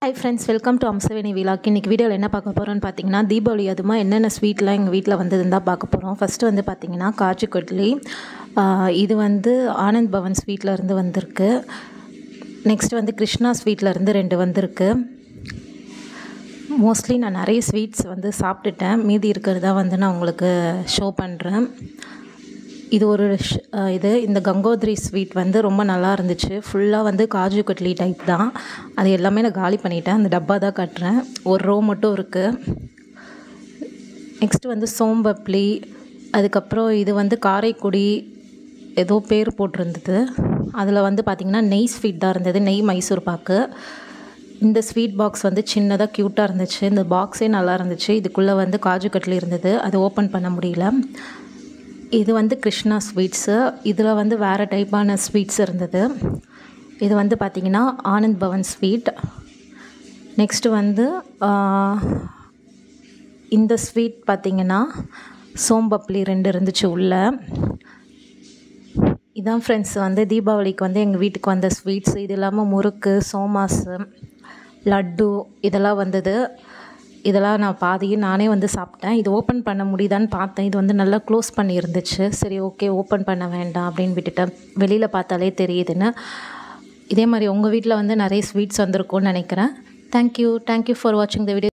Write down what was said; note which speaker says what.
Speaker 1: high friends welcome to Amsaveni விழாக்கு இன்றைக்கி வீடியோவில் என்ன பார்க்க போகிறோம்னு பார்த்தீங்கன்னா தீபாவளி அதுமா என்னென்ன ஸ்வீட்லாம் எங்கள் வீட்டில் வந்ததுன்னு தான் பார்க்க போகிறோம் ஃபஸ்ட்டு வந்து பார்த்தீங்கன்னா காஜு கட்லி ஆஹ் இது வந்து ஆனந்த் பவன் ஸ்வீட்டில் இருந்து வந்திருக்கு நெக்ஸ்ட் வந்து கிருஷ்ணா ஸ்வீட்டில் இருந்து ரெண்டு வந்திருக்கு மோஸ்ட்லி நான் நிறைய ஸ்வீட்ஸ் வந்து சாப்பிட்டுட்டேன் மீதி இருக்கிறதா வந்து நான் உங்களுக்கு ஷோ பண்ணுறேன் இது ஒரு ஷ்- அஹ் இது இந்த கங்கோத்ரி ஸ்வீட் வந்து ரொம்ப நல்லா இருந்துச்சு ஃபுல்லாக வந்து காஜு கட்லி டைப் தான் அது எல்லாமே நான் காலி பண்ணிட்டேன் அந்த டப்பா தான் கட்டுறேன் ஒரு ரோ மட்டும் இருக்குது நெக்ஸ்ட் வந்து சோம்பப்ளி அதுக்கப்புறம் இது வந்து காரைக்குடி ஏதோ பேர் போட்டிருந்தது அதில் வந்து பார்த்திங்கன்னா நெய் ஸ்வீட் தான் இருந்தது நெய் மைசூர் பாக்கு இந்த ஸ்வீட் பாக்ஸ் வந்து சின்னதாக க்யூட்டாக இருந்துச்சு இந்த பாக்ஸே நல்லா இருந்துச்சு இதுக்குள்ளே வந்து காஜு கட்லி இருந்தது அது ஓப்பன் பண்ண முடியல இது வந்து கிருஷ்ணா ஸ்வீட்ஸு இதில் வந்து வேறு டைப்பான ஸ்வீட்ஸ் இருந்தது இது வந்து பார்த்திங்கன்னா ஆனந்த் பவன் ஸ்வீட் நெக்ஸ்ட்டு வந்து ஆஹ், இந்த ஸ்வீட் பார்த்திங்கன்னா சோம்பப்ளி ரெண்டு இருந்துச்சு உள்ள இதான் ஃப்ரெண்ட்ஸ் வந்து தீபாவளிக்கு வந்து எங்கள் வீட்டுக்கு வந்த ஸ்வீட்ஸ் இது இல்லாமல் முறுக்கு சோமாஸு லட்டு இதெல்லாம் வந்தது இதெல்லாம் நான் பாதியும் நானே வந்து சாப்பிட்டேன் இது ஓப்பன் பண்ண முடியுதான்னு பார்த்தேன் இது வந்து நல்லா க்ளோஸ் பண்ணி இருந்துச்சு சரி ஓகே ஓப்பன் பண்ண வேண்டாம் அப்படின்னு விட்டுட்டேன் வெளியில் பார்த்தாலே தெரியுதுன்னு இதே மாதிரி உங்கள் வீட்டில் வந்து நிறைய ஸ்வீட்ஸ் வந்திருக்கும்னு நினைக்கிறேன் தேங்க்யூ தேங்க்யூ ஃபார் வாட்சிங் த வீடியோ